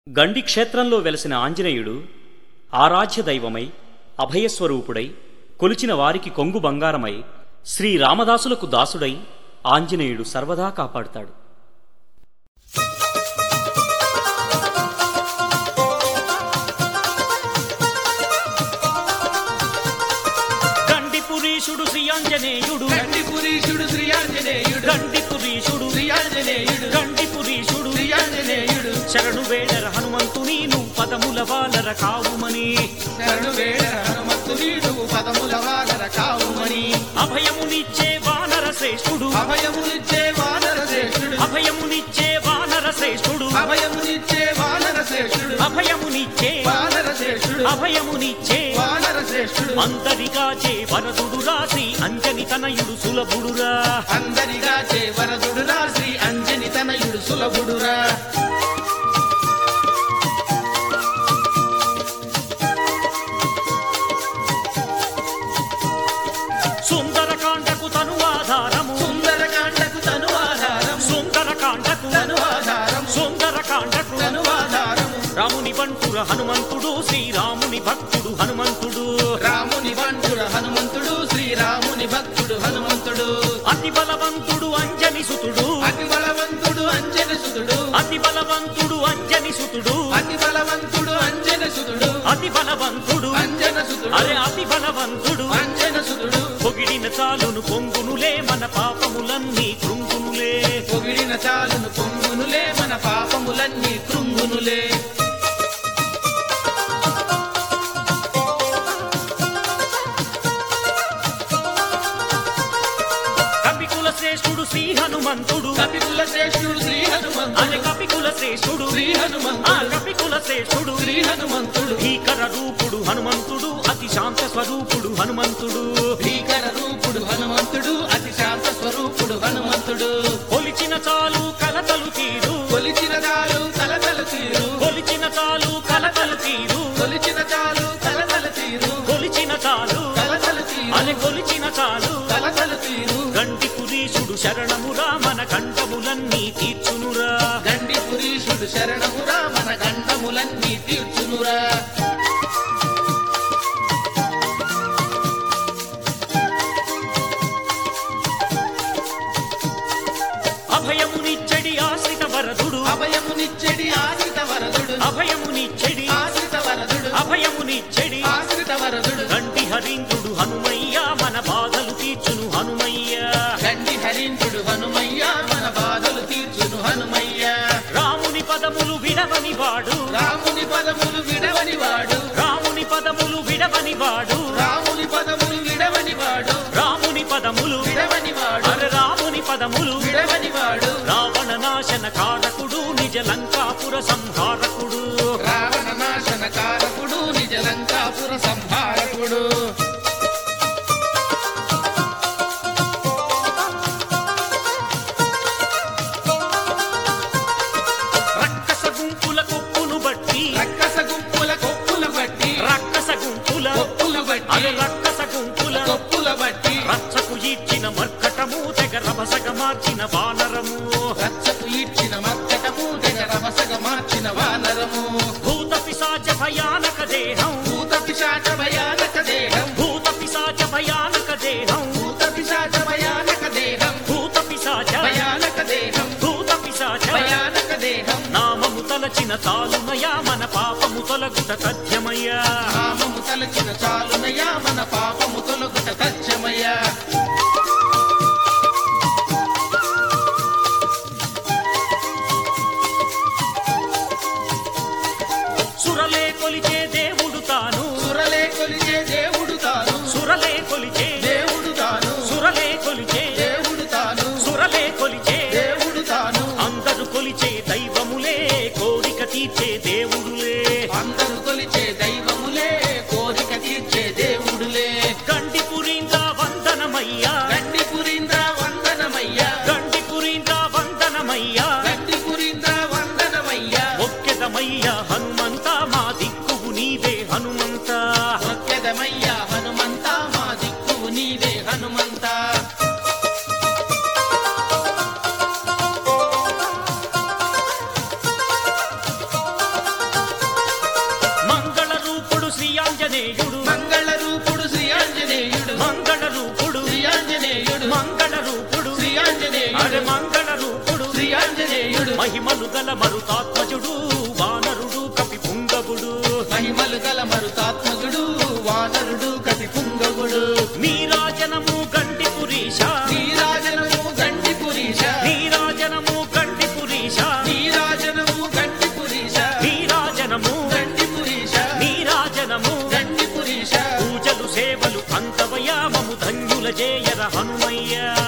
గండి క్షేత్రంలో వెలసిన ఆంజనేయుడు ఆరాధ్య దైవమై అభయస్వరూపుడై కొలిచిన వారికి కొంగు బంగారమై శ్రీ రామదాసులకు దాసుడై ఆంజనేయుడు సర్వదా కాపాడుతాడు గండి పురీషుడు శ్రీ ఆంజనేయుడు గండి పురీషుడు శ్రీ ఆంజనేయుడు గండి పురీషుడు శ్రీ ఆంజనేయుడు గండి పురీషుడు శ్రీ ఆంజనేయుడు శరణు వేడర హనుమంతుని నువ్వు పదముల వాలర కావుమని శరణు వేడ హనుమంతుని నువ్వు పదముల వానర కావుమని అభయమునిచ్చే వానర శ్రేష్ఠుడు అభయమునిచ్చే వానర శ్రేష్ఠుడు అభయమునిచ్చే వానర శ్రేష్ఠుడు అభయమునిచ్చే వానర శ్రేష్ఠుడు అభయమునిచ్చే వానర శ్రేష్ఠుడు అభయమునిచ్చే వానర శ్రేష్ఠుడు అందరిగా చే వరదుడు రాసి అంజని తనయుడు సులభుడురా అందరిగా చే వరదుడురా శ్రీ అంజని తనయుడు సులభుడురా సుందరకాండకు తను ఆధారము సుందరకాండకు తను ఆధారం సుందరకాండకు తను ఆధారం సుందరకాండకు తను ఆధారము రాముని బంటుర హనుమంతుడు శ్రీరాముని భక్తుడు హనుమంతుడు రాముని బంటుడ హనుమంతుడు శ్రీరాముని భక్తుడు హనుమంతుడు అతి బలవంతుడు అంజని సుతుడు అతి బలవంతుడు అంజన సుతుడు అతి బలవంతుడు అంజని సుతుడు అతి బలవంతుడు అంజన సుతుడు అతి బలవంతుడు అంజన సుతుడు అరే అతి బలవంతుడు అంజన సుతుడు పొగిడిన చాలును పొంగునులే మన పాపములన్నీ కృంగునులే పొగిడిన చాలును పొంగునులే మన పాపములన్నీ కృంగునులే కపికుల శ్రేష్ఠుడు శ్రీ హనుమంతుడు కపికుల శ్రేష్ఠుడు శ్రీ అరే హనుమంతుడు కపికుల శ్రేష్ఠుడు శ్రీ ఆ హనుమంతుడు కపికుల శ్రేష్ఠుడు శ్రీ హనుమంతుడు భీకర రూపుడు హనుమంతుడు అతి శాంత స్వరూపుడు హనుమంతుడు భీకర రూపుడు హనుమంతుడు అతి శాంత స్వరూపుడు హనుమంతుడు కొలిచిన చాలు కలతలు తీరు కొలిచిన చాలు కలతలు తీరు కొలిచిన చాలు కలతలు తీరు కొలిచిన చాలు కలతలు తీరు కొలిచిన చాలు కలతలు తీరు అరే కొలిచిన చాలు కలతలు తీరు గంటి పురీషుడు శరణమురా మన కంఠములన్నీ తీర్చునురా గండి పురీషుడు శరణమురా మన గండములన్నీ తీర్చునురా అభయమునిచ్చడి ఆశ్రిత వరదుడు అభయమునిచ్చెడి ఆశ్రిత వరదుడు అభయమునిచ్చడి ఆశ్రిత వరదుడు అభయమునిచ్చడి ఆశ్రిత వరదుడు గంటి హరింద్రుడు హనుమయ్య మన బాధలు తీర్చును హనుమయ్య గండి హరింద్రుడు హనుమయ్య మన బాధలు తీర్చును హనుమయ్య రాముని పదములు విడవని వాడు రాముని పదములు విడవని వాడు రాముని పదములు విడవని వాడు రాముని పదములు విడవని వాడు రాముని పదములు విడవని వాడు అరే రాముని పదములు విడవని వాడు రావణ నాశన కారకుడు నిజ లంకాపుర సంహారకుడు రావణ నాశన కారకుడు నిజ లంకాపుర సంహారకుడు రక్కస గుంపుల కొప్పును బట్టి రక్కస గుంపుల కొప్పుల బట్టి రక్కస గుంపుల కొప్పుల బట్టి అరే రక్కస గుంపుల కొప్పుల బట్టి రచ్చకు ఇచ్చిన మర్కటము తెగ రభసగ మార్చిన వానరము రచ్చకు ఇచ్చిన మక్కటము తెగ రమసగ మార్చిన వానరము భూత పిశాచ భయానక దేహం భూత పిశాచ భయానక దేహం భూత పిశాచ భయానక దేహం భూత పిశాచ భయానక దేహం భూత పిశాచ భయానక దేహం భూత పిశాచ భయానక దేహం నామము తలచిన తాలునయా మన పాపము తొలగుట తథ్యమయ్యా నామము తలచిన చాలునయా మన పాపము తొలగుట తథ్యమయ్యా సురలే కొలిచే దేవుడు తాను సురలే కొలిచే దేవుడు తాను సురలే కొలిచే దేవుడు తాను సురలే కొలిచే దేవుడు తాను సురలే కొలిచే దేవుడు తాను అందరు కొలిచే దైవములే కోరిక తీర్చే దేవుడులే అందరూ కొలిచే దైవములే కోరిక తీర్చే దేవుడులే గండి పురీంద్ర వందనమయ్యా గండి పురీంద్ర వందనమయ్యా గండి పురీంద్ర వందనమయ్యా గండి పురీంద్ర వందనమయ్యా ఒక్కెదమయ్యా హనుమంత మా దిక్కువు నీవే హనుమంత ఒక్కెదమయ్యా హనుమంత మా దిక్కువు నీవే హనుమంత మహిమలు గల మరుతాత్మజుడు వానరుడు కపి పుంగవుడు మహిమలు గల మరుతాత్మకుడు వానరుడు కటి పుంగవుడు నీరాజనము గండి పురీష నీరాజనము గండి పురీష నీరాజనము గండి పురీష నీరాజనము గండి పురీష నీరాజనము గండి పురీష నీరాజనము గండి పురీష పూజలు సేవలు అంతవయామము ధన్యుల జేయర హనుమయ్య